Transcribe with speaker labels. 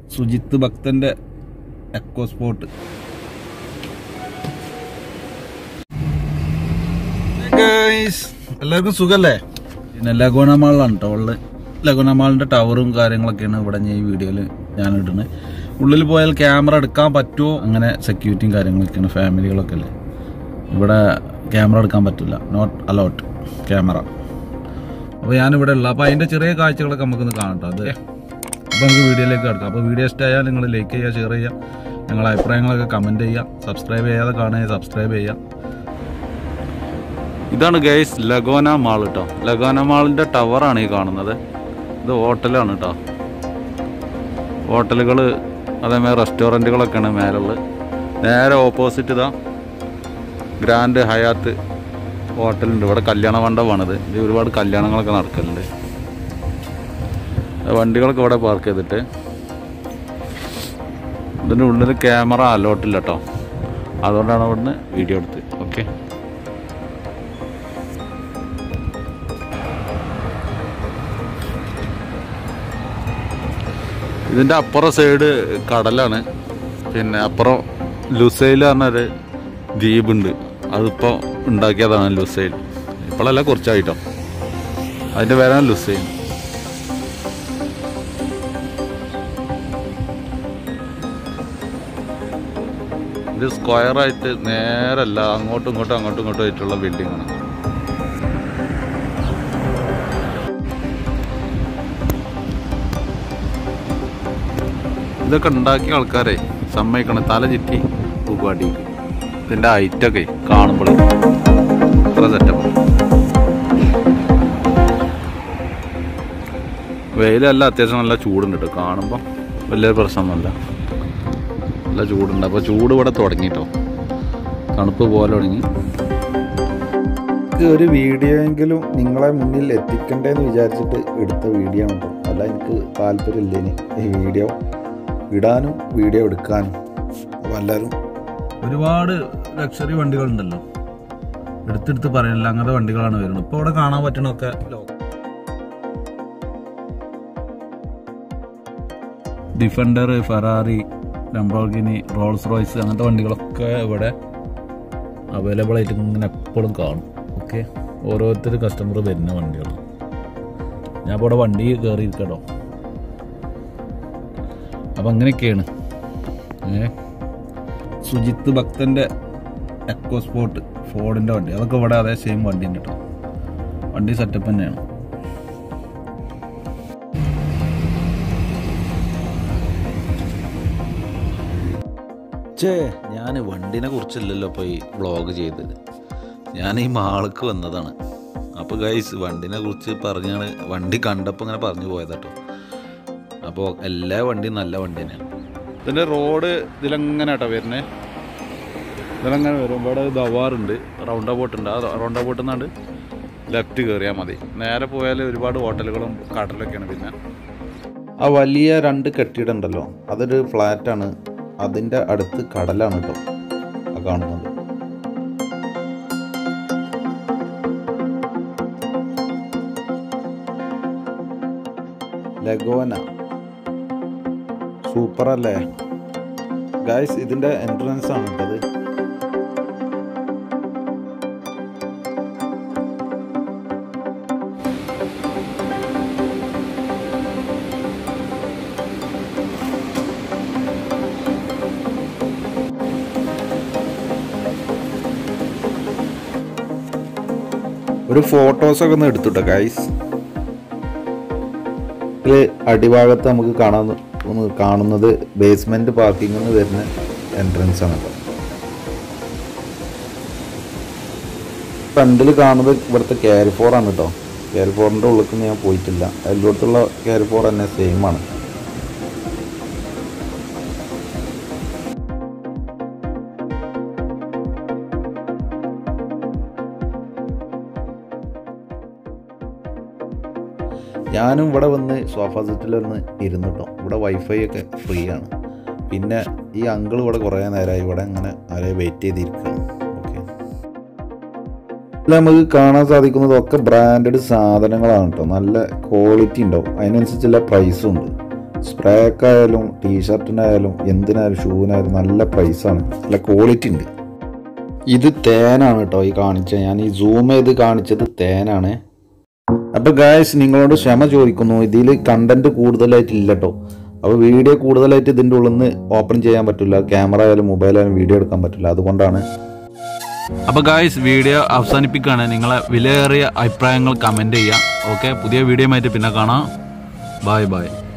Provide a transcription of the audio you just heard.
Speaker 1: സുജിത്ത് ഭക്തന്റെ echo spot എല്ലാവർക്കും സുഖല്ലേ പിന്നെ ലഗോണ മാളിലാണ് കേട്ടോ ഉള്ളത് ലഗോണ മാളിന്റെ ടവറും കാര്യങ്ങളൊക്കെയാണ് ഇവിടെ ഞാൻ ഈ വീഡിയോയിൽ ഞാൻ ഇടുന്നത് ഉള്ളിൽ പോയാൽ ക്യാമറ എടുക്കാൻ പറ്റുമോ അങ്ങനെ സെക്യൂരിറ്റിയും കാര്യങ്ങളൊക്കെയാണ് ഫാമിലികളൊക്കെ അല്ലേ ഇവിടെ ക്യാമറ എടുക്കാൻ പറ്റില്ല നോട്ട് അലോട്ട് ക്യാമറ അപ്പോൾ ഞാനിവിടെ ഉള്ള അപ്പോൾ അതിൻ്റെ ചെറിയ കാഴ്ചകളൊക്കെ നമുക്കൊന്ന് കാണട്ടോ അത് അപ്പോൾ നമുക്ക് വീഡിയോയിലേക്ക് കിടക്കാം അപ്പോൾ വീഡിയോ ഇഷ്ടമായാൽ നിങ്ങൾ ലൈക്ക് ചെയ്യുക ഷെയർ ചെയ്യുക നിങ്ങളുടെ അഭിപ്രായങ്ങളൊക്കെ കമൻറ്റ് ചെയ്യുക സബ്സ്ക്രൈബ് ചെയ്യാതെ കാണുക സബ്സ്ക്രൈബ് ചെയ്യുക ഇതാണ് ഗൈസ് ലഗോന മാൾ കേട്ടോ ലഗോന മാളിൻ്റെ ടവറാണ് ഈ കാണുന്നത് ഇത് ഹോട്ടലാണ് കേട്ടോ ഹോട്ടലുകൾ അതേമാതിരി റെസ്റ്റോറൻറ്റുകളൊക്കെയാണ് മേലുള്ളത് നേരെ ഓപ്പോസിറ്റ് ഇതാ ഗ്രാൻഡ് ഹയാത്ത് ഹോട്ടലുണ്ട് ഇവിടെ കല്യാണ മണ്ഡപമാണിത് ഇത് ഒരുപാട് കല്യാണങ്ങളൊക്കെ നടക്കലുണ്ട് വണ്ടികളൊക്കെ ഇവിടെ പാർക്ക് ചെയ്തിട്ട് ഇതിൻ്റെ ഉള്ളിൽ ക്യാമറ അലോട്ടില്ല കേട്ടോ അതുകൊണ്ടാണ് ഇവിടുന്ന് വീഡിയോ എടുത്ത് ഓക്കെ ഇതിൻ്റെ അപ്പുറം സൈഡ് കടലാണ് പിന്നെ അപ്പുറം ലുസൈൽ പറഞ്ഞൊരു ദ്വീപുണ്ട് അതിപ്പോൾ ഉണ്ടാക്കിയതാണ് ലുസൈൽ ഇപ്പോഴല്ല കുറച്ചായിട്ടോ അതിൻ്റെ പേരാണ് ലുസൈൽ ഇത് സ്ക്വയറായിട്ട് നേരല്ല അങ്ങോട്ടും ഇങ്ങോട്ടും അങ്ങോട്ടും ഇങ്ങോട്ടും ആയിട്ടുള്ള ബിൽഡിംഗ് ആണ് ഇതൊക്കെ ഉണ്ടാക്കിയ ആൾക്കാരെ സമ്മതിക്കണം തല ചുറ്റി ഉപാടിക്ക് ഇതിൻ്റെ ഹൈറ്റൊക്കെ കാണുമ്പോൾ അത്ര സെറ്റപ്പ് വെയിലല്ല അത്യാവശ്യം നല്ല ചൂടുണ്ട് കേട്ടോ കാണുമ്പോൾ വലിയ പ്രശ്നമൊന്നുമില്ല നല്ല ചൂടുണ്ട് അപ്പോൾ ചൂട് ഇവിടെ തുടങ്ങിട്ടോ തണുപ്പ് പോലെ തുടങ്ങി
Speaker 2: എനിക്ക് ഒരു വീഡിയോ എങ്കിലും നിങ്ങളെ മുന്നിൽ എത്തിക്കണ്ടേന്ന് വിചാരിച്ചിട്ട് എടുത്ത വീഡിയോ ആണ് കേട്ടോ അല്ല എനിക്ക് താല്പര്യമില്ലേന് ഈ വീഡിയോ ഇടാനും വീഡിയോ എടുക്കാനും അപ്പോൾ എല്ലാവരും
Speaker 1: ഒരുപാട് ലക്ഷറി വണ്ടികളുണ്ടല്ലോ എടുത്തെടുത്ത് പറയണില്ല അങ്ങനത്തെ വണ്ടികളാണ് വരുന്നത് ഇപ്പോൾ ഇവിടെ കാണാൻ പറ്റണൊക്കെ defender Ferrari Lamborghini Rolls Royce അങ്ങനത്തെ വണ്ടികളൊക്കെ ഇവിടെ അവൈലബിൾ ആയിട്ട് ഇങ്ങനെ എപ്പോഴും കാണും ഓക്കെ ഓരോരുത്തർ കസ്റ്റമർ വരുന്ന വണ്ടികൾ ഞാൻ ഇപ്പോൾ ഇവിടെ വണ്ടി കയറി ഇരിക്കട്ടോ അപ്പം അങ്ങനെയൊക്കെയാണ് ഏ സുജിത്ത് ഭക്തന്റെ എക്കോ സ്പോട്ട് ഫോർഡിന്റെ വണ്ടി അതൊക്കെ ഇവിടെ അതേ സെയിം വണ്ടി ഉണ്ട് കേട്ടോ വണ്ടി സെറ്റപ്പ് തന്നെയാണ് ചേ ഞാൻ വണ്ടിനെ കുറിച്ചല്ലല്ലോ ഇപ്പോൾ ഈ വ്ളോഗ് ചെയ്തത് ഞാൻ ഈ മാൾക്ക് വന്നതാണ് അപ്പോൾ ഗൈസ് വണ്ടിനെ കുറിച്ച് പറഞ്ഞാണ് വണ്ടി കണ്ടപ്പോൾ ഇങ്ങനെ പറഞ്ഞു പോയതാട്ടോ അപ്പോൾ എല്ലാ വണ്ടിയും നല്ല വണ്ടി തന്നെയാണ് ഇതിൻ്റെ റോഡ് ഇതിലെങ്ങനെ കേട്ടോ വരുന്നത് ഇതിലങ്ങനെ വരും ഇവിടെ ദവാറുണ്ട് റൗണ്ട് അബൌട്ട് ഉണ്ട് ആ റൗണ്ട് അബൌട്ടിൽ നിന്നാണ്ട് ലെഫ്റ്റ് കയറിയാൽ മതി നേരെ പോയാൽ ഒരുപാട് ഹോട്ടലുകളും കടലൊക്കെയാണ് പിന്നെ
Speaker 2: ആ വലിയ രണ്ട് കെട്ടിടം ഉണ്ടല്ലോ അതൊരു ഫ്ലാറ്റാണ് അതിൻ്റെ അടുത്ത് കടലാണ് കേട്ടോ ആ കാണുന്നത് ലഗോന സൂപ്പർ അല്ലേ ഗായ്സ് ഇതിൻ്റെ എൻട്രൻസ് ആണ് കേട്ടത് ഒരു ഫോട്ടോസൊക്കെ ഒന്ന് എടുത്തുട്ടോ ഗൈസ് ഇതിൽ അടിഭാഗത്ത് നമുക്ക് കാണാൻ ഒന്ന് കാണുന്നത് ബേസ്മെന്റ് പാർക്കിംഗ് എന്ന് വരുന്ന എൻട്രൻസ് ആണ് കേട്ടോ ഫ്രണ്ടിൽ കാണുന്നത് ഇവിടുത്തെ കാരിഫോർ ആണ് കേട്ടോ കാരിഫോറിൻ്റെ ഉള്ളിൽ ഞാൻ പോയിട്ടില്ല എല്ലായിടത്തുള്ള കാരിഫോർ തന്നെ സെയിം ആണ് ഞാനും ഇവിടെ വന്ന് സോഫ സെറ്റിൽ വന്ന് ഇരുന്നു കേട്ടോ ഇവിടെ വൈഫൈ ഒക്കെ ഫ്രീ ആണ് പിന്നെ ഈ അങ്കിൾ ഇവിടെ കുറേ നേരമായി ഇവിടെ അങ്ങനെ ആരെ വെയിറ്റ് ചെയ്തിരിക്കുകയാണ് ഓക്കെ ഇതിൽ നമുക്ക് കാണാൻ സാധിക്കുന്നതൊക്കെ ബ്രാൻഡഡ് സാധനങ്ങളാണ് കേട്ടോ നല്ല ക്വാളിറ്റി ഉണ്ടാവും അതിനനുസരിച്ചുള്ള പ്രൈസും ഉണ്ട് സ്പ്രേക്കായാലും ടീഷർട്ടിനായാലും എന്തിനായാലും ഷൂവിനായാലും നല്ല പ്രൈസാണ് നല്ല ക്വാളിറ്റി ഉണ്ട് ഇത് തേനാണ് കേട്ടോ ഈ കാണിച്ചത് ഞാൻ ഈ സൂം ചെയ്ത് കാണിച്ചത് തേനാണ് അപ്പോൾ ഗായസ് നിങ്ങളോട് ക്ഷമ ചോദിക്കുന്നു ഇതിൽ കണ്ടന്റ് കൂടുതലായിട്ട് ഇല്ല കേട്ടോ അപ്പോൾ വീഡിയോ കൂടുതലായിട്ട് ഇതിൻ്റെ ഉള്ളിൽ നിന്ന് ഓപ്പൺ ചെയ്യാൻ പറ്റില്ല ക്യാമറ ആയാലും മൊബൈൽ ആയാലും വീഡിയോ എടുക്കാൻ പറ്റില്ല അതുകൊണ്ടാണ്
Speaker 1: അപ്പോൾ ഗായ്സ് വീഡിയോ അവസാനിപ്പിക്കുകയാണ് നിങ്ങളെ വിലയേറിയ അഭിപ്രായങ്ങൾ കമൻറ്റ് ചെയ്യാം ഓക്കെ പുതിയ വീഡിയോ ആയിട്ട് പിന്നെ കാണാം ബായ് ബായ്